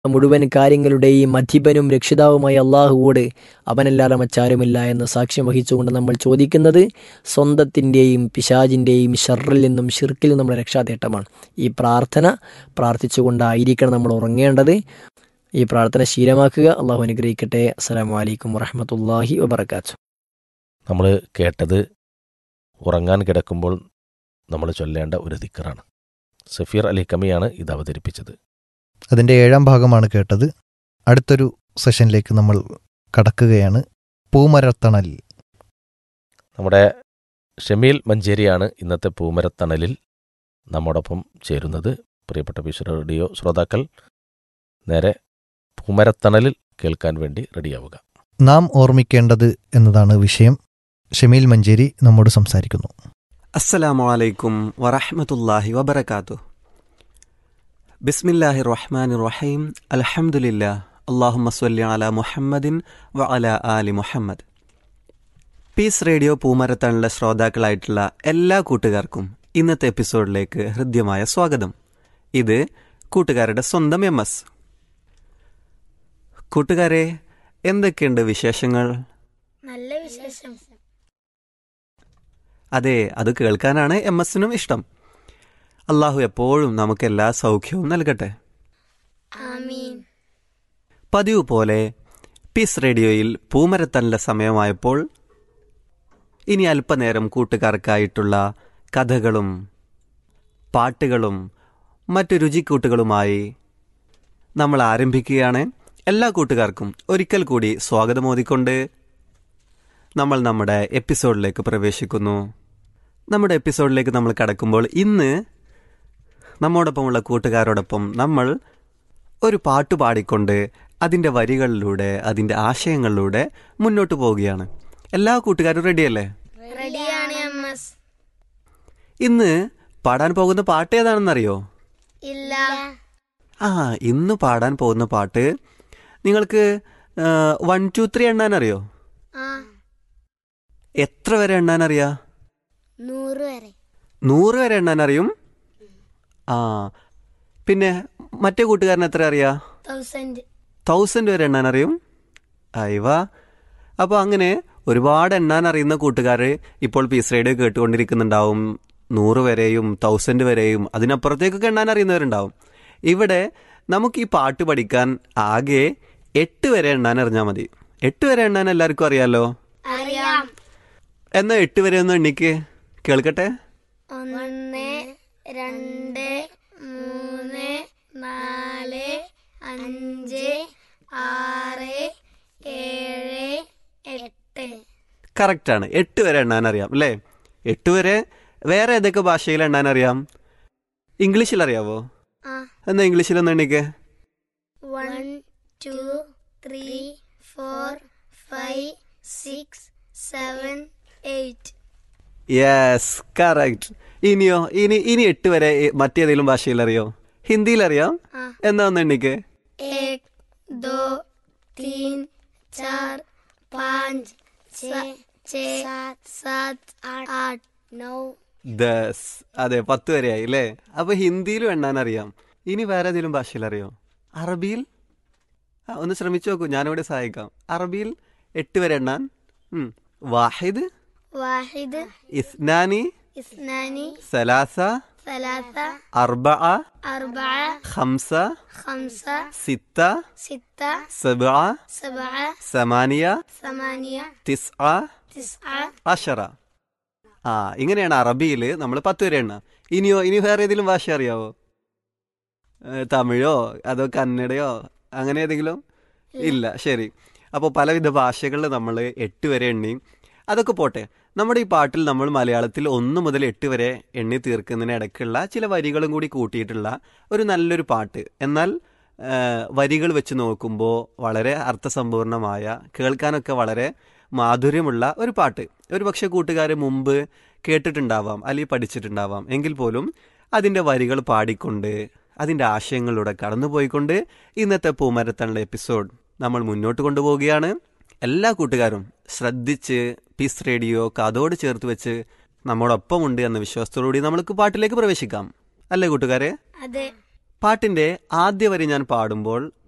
മുഴുവൻ കാര്യങ്ങളുടെയും അധിപനും രക്ഷിതാവുമായ അള്ളാഹുവോട് അവനല്ലാതെ മറ്റാരുമില്ല എന്ന് സാക്ഷ്യം വഹിച്ചുകൊണ്ട് നമ്മൾ ചോദിക്കുന്നത് സ്വന്തത്തിൻ്റെയും പിശാജിൻ്റെയും ഷർറിൽ നിന്നും ഷിർക്കിൽ നിന്നും നമ്മുടെ രക്ഷാതേട്ടമാണ് ഈ പ്രാർത്ഥന പ്രാർത്ഥിച്ചുകൊണ്ടായിരിക്കണം നമ്മൾ ഉറങ്ങേണ്ടത് ഈ പ്രാർത്ഥന ശീലമാക്കുക അള്ളാഹു അനുഗ്രഹിക്കട്ടെ അസ്സലാമു അലൈക്കും വറഹമത്തല്ലാഹി വബർക്കാത്തു നമ്മൾ കേട്ടത് ഉറങ്ങാൻ കിടക്കുമ്പോൾ നമ്മൾ ചൊല്ലേണ്ട ഒരു ദിക്കറാണ് സഫീർ അലി കമിയാണ് ഇത് അവതരിപ്പിച്ചത് അതിൻ്റെ ഏഴാം ഭാഗമാണ് കേട്ടത് അടുത്തൊരു സെഷനിലേക്ക് നമ്മൾ കടക്കുകയാണ് പൂമരത്തണൽ നമ്മുടെ ഷമീൽ മഞ്ചേരിയാണ് ഇന്നത്തെ പൂമരത്തണലിൽ നമ്മോടൊപ്പം ചേരുന്നത് പ്രിയപ്പെട്ട വിശ്വ റേഡിയോ ശ്രോതാക്കൾ നേരെ പൂമരത്തണലിൽ കേൾക്കാൻ വേണ്ടി റെഡിയാവുക നാം ഓർമ്മിക്കേണ്ടത് എന്നതാണ് വിഷയം ഷമീൽ മഞ്ചേരി നമ്മോട് സംസാരിക്കുന്നു അസ്സലാമു അലൈക്കും വറഹ്മത്തുള്ളാഹി വബറകാതുഹു ബിസ്മില്ലാഹിർ റഹ്മാനിർ റഹീം അൽഹംദുലില്ലാ അല്ലാഹുമ്മ സ്വല്ലി അലാ മുഹമ്മദിൻ വ അലാ ആലി മുഹമ്മദ് പീസ് റേഡിയോ പൂമരത്താനുള്ള ശ്രോതാക്കളായിട്ടുള്ള എല്ലാ കൂട്ടുകാർക്കും ഇന്നത്തെ എപ്പിസോഡിലേക്ക് ഹൃദ്യമായ സ്വാഗതം ഇത് കൂട്ടുകാരുടെ സ്വന്തം എം എസ് കൂട്ടുകാരെ എന്തൊക്കെയുണ്ട് വിശേഷങ്ങൾ നല്ല വിശേഷം അതെ അത് കേൾക്കാനാണ് എം എസിനും ഇഷ്ടം അള്ളാഹു എപ്പോഴും നമുക്ക് എല്ലാ സൗഖ്യവും നൽകട്ടെ ആമീൻ പതിവ് പോലെ പീസ് റേഡിയോയിൽ പൂമരത്തല്ല സമയമായപ്പോൾ ഇനി അല്പനേരം കൂട്ടുകാർക്കായിട്ടുള്ള കഥകളും പാട്ടുകളും മറ്റു രുചിക്കൂട്ടുകളുമായി നമ്മൾ ആരംഭിക്കുകയാണ് എല്ലാ കൂട്ടുകാർക്കും ഒരിക്കൽ കൂടി സ്വാഗതമോദിക്കൊണ്ട് നമ്മൾ നമ്മുടെ എപ്പിസോഡിലേക്ക് പ്രവേശിക്കുന്നു നമ്മുടെ എപ്പിസോഡിലേക്ക് നമ്മൾ കടക്കുമ്പോൾ ഇന്ന് നമ്മോടൊപ്പമുള്ള കൂട്ടുകാരോടൊപ്പം നമ്മൾ ഒരു പാട്ട് പാടിക്കൊണ്ട് അതിൻ്റെ വരികളിലൂടെ അതിൻ്റെ ആശയങ്ങളിലൂടെ മുന്നോട്ട് പോവുകയാണ് എല്ലാ കൂട്ടുകാരും റെഡിയല്ലേ റെഡിയാണ് എം എസ് ഇന്ന് പാടാൻ പോകുന്ന പാട്ട് ഏതാണെന്നറിയോ ഇല്ല ആ ഇന്ന് പാടാൻ പോകുന്ന പാട്ട് നിങ്ങൾക്ക് വൺ ടു ത്രീ എണ്ണാൻ അറിയോ ആ എത്ര വരെ എണ്ണാൻ അറിയാ നൂറ് വരെ നൂറ് വരെ എണ്ണാൻ അറിയും ആ പിന്നെ മറ്റേ കൂട്ടുകാരൻ എത്ര അറിയാ തൗസൻഡ് തൗസൻഡ് വരെ എണ്ണാൻ അറിയും അയവ അപ്പോൾ അങ്ങനെ ഒരുപാട് എണ്ണാൻ അറിയുന്ന കൂട്ടുകാർ ഇപ്പോൾ പീസ് റേഡിയോ കേട്ടുകൊണ്ടിരിക്കുന്നുണ്ടാവും നൂറ് വരെയും തൗസൻഡ് വരെയും അതിനപ്പുറത്തേക്കൊക്കെ എണ്ണാൻ അറിയുന്നവരുണ്ടാവും ഇവിടെ നമുക്ക് ഈ പാട്ട് പഠിക്കാൻ ആകെ എട്ട് വരെ എണ്ണാൻ അറിഞ്ഞാൽ മതി എട്ട് വരെ എണ്ണാൻ എല്ലാവർക്കും അറിയാലോ അറിയാം എന്നാൽ എട്ട് വരെ ഒന്ന് എണ്ണിക്ക് കേൾക്കട്ടെ ഒന്ന് രണ്ട് മൂന്ന് നാല് അഞ്ച് ആറ് ഏഴ് എട്ട് കറക്റ്റാണ് എട്ട് വരെ എണ്ണാൻ അറിയാം അല്ലേ എട്ട് വരെ വേറെ ഏതൊക്കെ ഭാഷയിൽ എണ്ണാൻ അറിയാം ഇംഗ്ലീഷിൽ അറിയാവോ ആ എന്നാ ഇംഗ്ലീഷിൽ ഒന്ന് എണ്ണിക്കേ one two three four five six seven eight yes correct ഇനിയോ ഇനി ഇനി എട്ട് വരെ ഏ- മറ്റേതെങ്കിലും ഭാഷയിൽ അറിയോ ഹിന്ദിയിൽ അറിയാം ആ എന്നാ ഒന്ന് എണ്ണിക്ക് एक दो तीन चार पाँच छ छ सात सात आठ नौ ദസ് അതെ പത്ത് വരെയായി അല്ലേ അപ്പൊ ഹിന്ദിയിലും എണ്ണാൻ അറിയാം ഇനി വേറെ ഏതെങ്കിലും ഭാഷയിൽ അറിയോ അറബിയിൽ ആ, ഒന്ന് ശ്രമിച്ചു നോക്കൂ ഞാനിവിടെ സഹായിക്കാം അറബിയിൽ എട്ട് വരെ എണ്ണാൻ ഉം. വാഹിദ് واحد ഇസ്നാനി اثنان സലാസ ثلاثة അർബഅ أربعة ഖംസ خمسة സിത്ത ستة സബ്അ سبعة സമാനിയ ثمانية തിസ്അ تسعة അഷറ ആ ഇങ്ങനെയാണ് അറബിയിൽ നമ്മൾ പത്ത് വരെ എണ്ണ ഇനിയോ ഇനി വേറെ ഏതെങ്കിലും ഭാഷ അറിയാവോ ഏ, തമിഴോ അതോ കന്നഡയോ അങ്ങനെ ഏതെങ്കിലും ഇല്ല ശരി അപ്പോൾ പലവിധ ഭാഷകളിൽ നമ്മൾ എട്ട് വരെ എണ്ണി അതൊക്കെ പോട്ടെ നമ്മുടെ ഈ പാട്ടിൽ നമ്മൾ മലയാളത്തിൽ ഒന്ന് മുതൽ എട്ട് വരെ എണ്ണി തീർക്കുന്നതിന് ഇടയ്ക്കുള്ള ചില വരികളും കൂടി കൂട്ടിയിട്ടുള്ള ഒരു നല്ലൊരു പാട്ട് എന്നാൽ ആ, വരികൾ വെച്ച് നോക്കുമ്പോൾ വളരെ അർത്ഥസമ്പൂർണമായ കേൾക്കാനൊക്കെ വളരെ മാധുര്യമുള്ള ഒരു പാട്ട് ഒരു പക്ഷേ കൂട്ടുകാർ മുമ്പ് കേട്ടിട്ടുണ്ടാവാം അല്ലെങ്കിൽ പഠിച്ചിട്ടുണ്ടാവാം എങ്കിൽ പോലും അതിൻ്റെ വരികൾ പാടിക്കൊണ്ട് അതിൻ്റെ ആശയങ്ങളിലൂടെ കടന്നുപോയിക്കൊണ്ട് ഇന്നത്തെ പൂമരത്തണുള്ള എപ്പിസോഡ് നമ്മൾ മുന്നോട്ട് കൊണ്ടുപോവുകയാണ് എല്ലാ കൂട്ടുകാരും ശ്രദ്ധിച്ച് പീസ് റേഡിയോ കാതോട് ചേർത്ത് വെച്ച് നമ്മോടൊപ്പമുണ്ട് എന്ന വിശ്വാസത്തോടുകൂടി നമ്മൾക്ക് പാട്ടിലേക്ക് പ്രവേശിക്കാം അല്ലേ കൂട്ടുകാരെ അതെ പാട്ടിന്റെ ആദ്യ വരി ഞാൻ പാടുമ്പോൾ